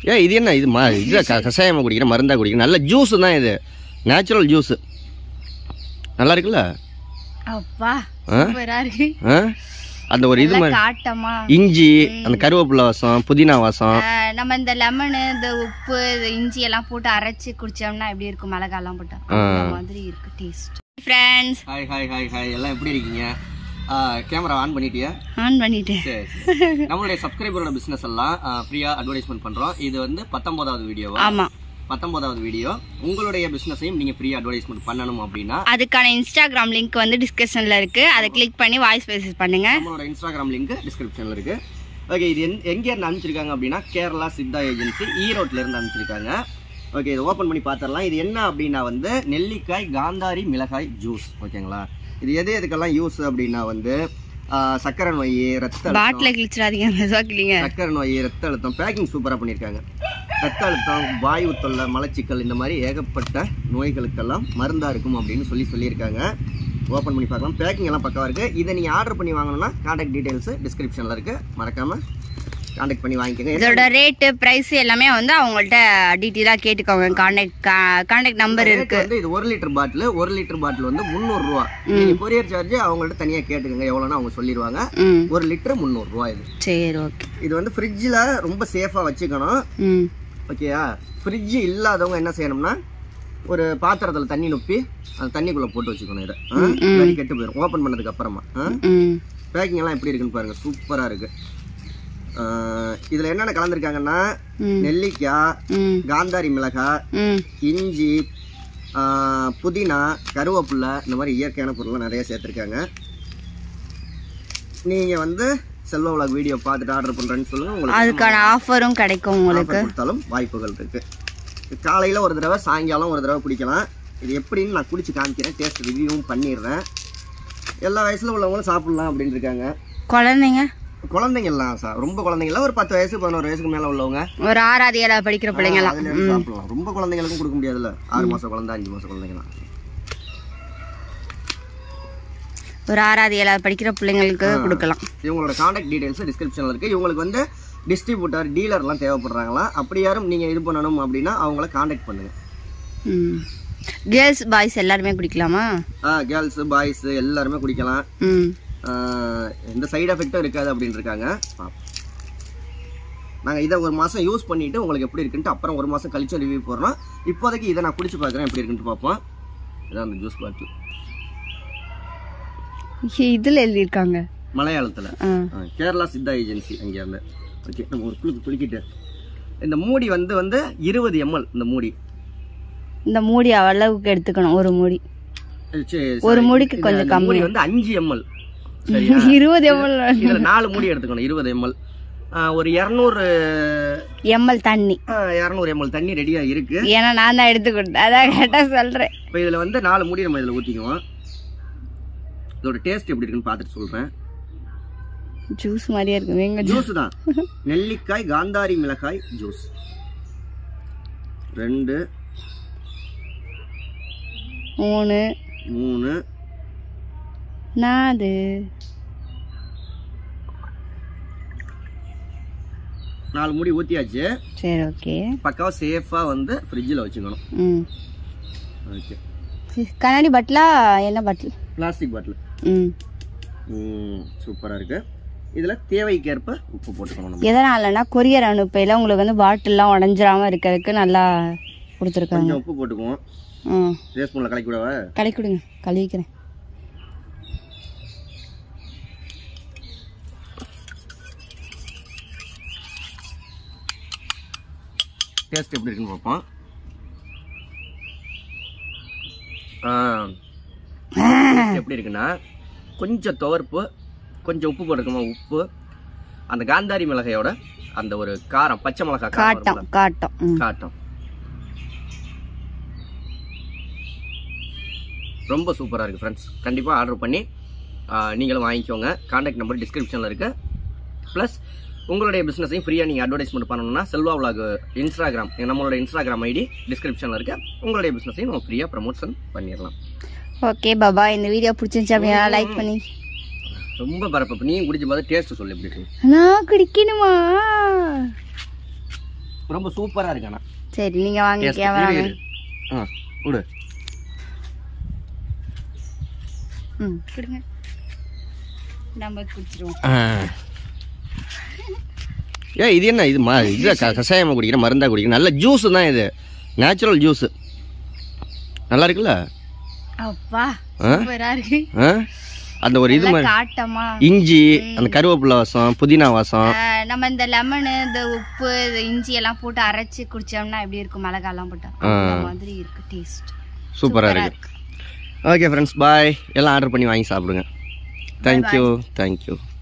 ஏ இது என்ன இது ம இது க கஷாயமாக குடிக்கிற மருந்தாக குடிக்கிற நல்ல ஜூஸ் தான் இது நேச்சுரல் ஜூஸு நல்லா இருக்குல்ல அப்பா ஆ? சூப்பரா இருக்கு ஆ அந்த ஒரு இது நல்லா மாதிரி காட்டமா இஞ்சி அந்த கருவேப்பிலை வாசம் புதினா வாசம் ஆ, நம்ம இந்த லெமனு இந்த உப்பு இந்த இஞ்சி எல்லாம் போட்டு அரைச்சு குடிச்சோம்னா எப்படி இருக்கும் மிளகாலாம் போட்டா அந்த மாதிரி இருக்கு taste friends hi hi hi hi எல்லாம் எப்படி இருக்கீங்க கேமரா ஆன் பண்ணிட்டியா ஆன் பண்ணிட்டேன் சரி சரி. நம்மளுடைய சப்ஸ்கிரைபரோட பிஸ்னஸ் எல்லாம் ஃப்ரீயாக அட்வர்டைஸ்மெண்ட் பண்ணுறோம் இது வந்து பத்தொம்போதாவது வீடியோவா ஆமா பத்தொம்போதாவது வீடியோ உங்களுடைய பிஸ்னஸையும் நீங்கள் ஃப்ரீயாக அட்வர்டைஸ்மெண்ட் பண்ணணும் அப்படின்னா அதுக்கான இன்ஸ்டாகிராம் லிங்க் வந்து டிஸ்கிரிப்ஷன்ல இருக்கு அதை கிளிக் பண்ணி வாய்ஸ் மெசேஜ் பண்ணுங்க நம்மளோட இன்ஸ்டாகிராம் லிங்க் டிஸ்கிரிப்ஷனில் இருக்கு ஓகே இது எந் எங்கே இருந்து அனுப்பிச்சிருக்காங்க அப்படின்னா கேரளா சித்தா ஏஜென்சி ஈரோட்ல இருந்து அனுப்பிச்சிருக்காங்க ஓகே இது ஓப்பன் பண்ணி பார்த்துடலாம் இது என்ன அப்படின்னா வந்து நெல்லிக்காய் காந்தாரி மிளகாய் ஜூஸ் ஓகேங்களா இது எது எதுக்கெல்லாம் யூஸ் அப்படின்னா வந்து ஆ, சக்கரை நோய் ரத்த அழுத்தம், பாட்டில கிழிச்சிடாதீங்க மெதுவா கிளிங்க சக்கரை நோய் ரத்த அழுத்தம் பேக்கிங் சூப்பராக பண்ணியிருக்காங்க ரத்த அழுத்தம் வாயு தொல்லை மலச்சிக்கல் இந்த மாதிரி ஏகப்பட்ட நோய்களுக்கெல்லாம் மருந்தாக இருக்கும் அப்படின்னு சொல்லி சொல்லியிருக்காங்க ஓப்பன் பண்ணி பார்க்கலாம் பேக்கிங் எல்லாம் பக்கவாக இருக்குது இதை நீங்கள் ஆர்டர் பண்ணி வாங்கணும்னா காண்டாக்ட் டீடைல்ஸ் டிஸ்கிரிப்ஷனில் இருக்குது மறக்காமல் காண்டாக்ட் பண்ணி வாங்கிக்கோங்க இதோட ரேட்டு பிரைஸ் எல்லாமே வந்து அவங்கள்ட்ட டீட்டெயிலாக கேட்டுக்கோங்க கான்டாக்ட் கான்டாக்ட் நம்பர் ரேட் இருக்கு வந்து இது ஒரு லிட்டர் பாட்டில் ஒரு லிட்டர் பாட்டில் வந்து முந்நூறுரூவா நீங்கள் கொரியர் சார்ஜ் அவங்கள்ட்ட தனியாக கேட்டுக்கோங்க எவ்வளோன்னு அவங்க சொல்லிடுவாங்க ம் ஒரு லிட்டர் முந்நூறுரூவா இது சரி ஓகே இது வந்து ஃப்ரிட்ஜில் ரொம்ப சேஃபாக வச்சுக்கணும் ம் ஓகேயா ஃப்ரிட்ஜ் இல்லாதவங்க என்ன செய்யணும்னா ஒரு பாத்திரத்தில் தண்ணி நுப்பி அந்த தண்ணிக்குள்ளே போட்டு வச்சுக்கணும் இதை ஆ? இல்லாட்டி கெட்டு போயிடும் ஓப்பன் பண்ணதுக்கு அப்புறமா ம் பேக்கிங் எல்லாம் எப்படி இருக்குன்னு பாருங்க சூப்பராக இருக்கு இதில் என்னென்ன கலந்துருக்காங்கன்னா ம். நெல்லிக்காய் ம் காந்தாரி மிளகாய் ம் இஞ்சி ஆ, புதினா கருவேப்பிலை இந்த மாதிரி இயற்கையான பொருள்லாம் நிறைய சேர்த்துருக்காங்க நீங்கள் வந்து செல்வ உலக வீடியோ பார்த்துட்டு ஆர்டர் பண்ணுறேன்னு சொல்லுங்கள் உங்களுக்கு அதுக்கான ஆஃபரும் கிடைக்கும் உங்களுக்கு ஆஃபர் கொடுத்தாலும் வாய்ப்புகள் இருக்கு காலையில் ஒரு தடவை சாயங்காலம் ஒரு தடவை குடிக்கலாம் இது எப்படின்னு நான் குடிச்சு காமிக்கிறேன் டேஸ்ட் ரிவ்யூவும் பண்ணிடுறேன் எல்லா வயசுல உள்ளவங்களும் சாப்பிடலாம் அப்படின்னு இருக்காங்க குழந்தைங்க குழந்தைங்கலாம் சா ரொம்ப குழந்தைங்கள ஒரு பத்து வயசு பதினோரு வயசுக்கு மேல உள்ளவங்க ஒரு ஆறாவது ஏழாவது படிக்கிற பிள்ளைங்களாம் அதுல இருந்து சாப்பிடலாம் ரொம்ப குழந்தைங்களுக்கும் கொடுக்க முடியாதுல்ல ஆறு மாசம் குழந்தை அஞ்சு மாசம் குழந்தைங்களாம் ஒரு ஆறாவது ஏழாவது படிக்கிற பிள்ளைங்களுக்கு கொடுக்கலாம் இவங்களோட காண்டாக்ட் டீடைல்ஸ் டிஸ்கிரிப்ஷனில் இருக்குது இவங்களுக்கு வந்து டிஸ்ட்ரிபியூட்டர் டீலர்லாம் தேவைப்படுறாங்களா அப்படி யாரும் நீங்கள் இது பண்ணணும் அப்படின்னா அவங்கள காண்டாக்ட் பண்ணுங்கள் ம் கேர்ள்ஸ் பாய்ஸ் எல்லாருமே குடிக்கலாமா கேர்ள்ஸு பாய்ஸு எல்லாருமே குடிக்கலாம் ம் ஆஹ் எந்த சைடு எஃபெக்டும் இருக்காது அப்படின்னு இருக்காங்க நாங்கள் இதை ஒரு மாதம் யூஸ் பண்ணிவிட்டு உங்களுக்கு எப்படி இருக்குன்ட்டு அப்புறம் ஒரு மாதம் கழிச்சு ரிவ்யூ போடுறோம் இப்போதைக்கு இதை நான் குடிச்சு பார்க்குறேன் எப்படி இருக்குன்ட்டு பார்ப்போம் இதான் அந்த ஜூஸ் பாட்டில் இதுல எழுதியிருக்காங்க மலையாளத்தில் ஆ கேரளா சித்தா ஏஜென்சி அங்கேருந்து ஓகே நம்ம ஒரு குளுக்கு குளிக்கிட்டு இந்த மூடி வந்து வந்து இருபது எம்எல் இந்த மூடி இந்த மூடி அளவுக்கு எடுத்துக்கணும் ஒரு மூடி சரி, ஒரு sorry. மூடிக்கு இந்த- கொஞ்சம் இந்த மூடி வந்து அஞ்சு எம்எல் சரியா இருபது எம்எல் இதுல நாலு மூடி எடுத்துக்கணும் இருபது எம்எல் ஒரு இரநூறு எம்எல் தண்ணி இரநூறு எம்எல் தண்ணி ரெடியா இருக்கு ஏன்னா நான் தான் எடுத்து கொடுத்தேன் அதான் கரெக்டா சொல்றேன் இப்போ இதுல வந்து நாலு மூடி நம்ம இதுல ஊத்திக்குவோம் இதோட டேஸ்ட் எப்படி இருக்குன்னு பார்த்துட்டு சொல்றேன் ஜூஸ் மாதிரியே இருக்கு எங்க ஜூஸ் தான் நெல்லிக்காய் காந்தாரி மிளகாய் ஜூஸ் ரெண்டு மூணு மூணு நாலு நாலு மூடி ஊத்தியாச்சு சரி ஓகே பக்காவா சேஃபா வந்து ஃப்ரிட்ஜில் வச்சுக்கணும் ம் ஓகே கண்ணாடி பட்டிலா என்ன பட்டில் பிளாஸ்டிக் பாட்டில் ம் சூப்பராக இருக்கு இதில் தேவைக்கேற்ப உப்பு போட்டுக்கணும் நம்ம எதனாலனா கொரியர் அனுப்பையில் உங்களுக்கு வந்து பாட்டில்லாம் உடஞ்சிராம இருக்கிறதுக்கு நல்லா கொடுத்துருக்காங்க கொஞ்சம் உப்பு போட்டுக்குவோம் ம் இதே ஸ்பூனில் கலக்கி விடவா கலை கொடுங்க கழுவிக்கிறேன் டேஸ்ட் எப்படி இருக்குன்னு பார்ப்போம் ஆ, taste எப்படி இருக்குன்னா கொஞ்சம் துவர்ப்பு கொஞ்சம் உப்பு போட்டுக்கோமா உப்பு அந்த காந்தாரி மிளகாயோட அந்த ஒரு காரம் பச்சை மிளகாய் காரம் காட்டம் வரும்ல, காட்டம் ம் காட்டம் ரொம்ப சூப்பராக இருக்குது ஃப்ரெண்ட்ஸ் கண்டிப்பாக ஆர்டர் பண்ணி ஆ, நீங்களும் வாங்கிக்கோங்க காண்டாக்ட் நம்பர் டிஸ்கிரிப்ஷனில் இருக்கு ப்ளஸ் உங்களுடைய பிஸ்னஸையும் ஃப்ரீயாக நீங்கள் அட்வர்டைஸ்மெண்ட் பண்ணணும்னா செல்வா vlog இன்ஸ்டாகிராம் நம்மளோட இன்ஸ்டாகிராம் ஐடி டிஸ்கிரிப்ஷனில் இருக்கு உங்களுடைய பிஸ்னஸையும் நம்ம ஃப்ரீயாக ப்ரமோஷன் பண்ணிடலாம் ஓகே பாபா இந்த வீடியோ பிடிச்சிருந்துச்சு அப்படின்னா லைக் பண்ணி ரொம்ப பரப்பு நீயும் குடிச்சு பார்த்து டேஸ்ட் சொல்லு எப்படி இருக்கு நான் குடிக்கணுமா ரொம்ப சூப்பரா இருக்கு ஆனா சரி நீங்க வாங்க Taste. கேமரா இரு, இரு. ஆ விடு ம் கொடுங்க நம்ம குடிச்சிருவோம் ஏ இது என்ன இது மா இது க- கஷாயமா குடிக்கிற மருந்தா குடிக்கிற நல்ல ஜூஸ் தான் இது நேச்சுரல் ஜூஸ் நல்லா இருக்குல்ல அப்பா ஆ? சூப்பரா இருக்கு ஆ? அந்த ஒரு இது நல்லா மாதிரி காட்டமா இஞ்சி அந்த கருவேப்பிலை வாசம் புதினா வாசம் ஆ, நம்ம இந்த லெமனு இந்த உப்பு இந்த இஞ்சி எல்லாம் போட்டு அரைச்சு குடிச்சோம்னா எப்படி இருக்கும் மிளகாலாம் போட்டா அந்த மாதிரி இருக்கு டேஸ்ட் சூப்பரா இருக்கு ஓகே ஃப்ரெண்ட்ஸ் பாய் எல்லாம் ஆர்டர் பண்ணி வாங்கி சாப்பிடுங்க தேங்க்யூ தேங்க்யூ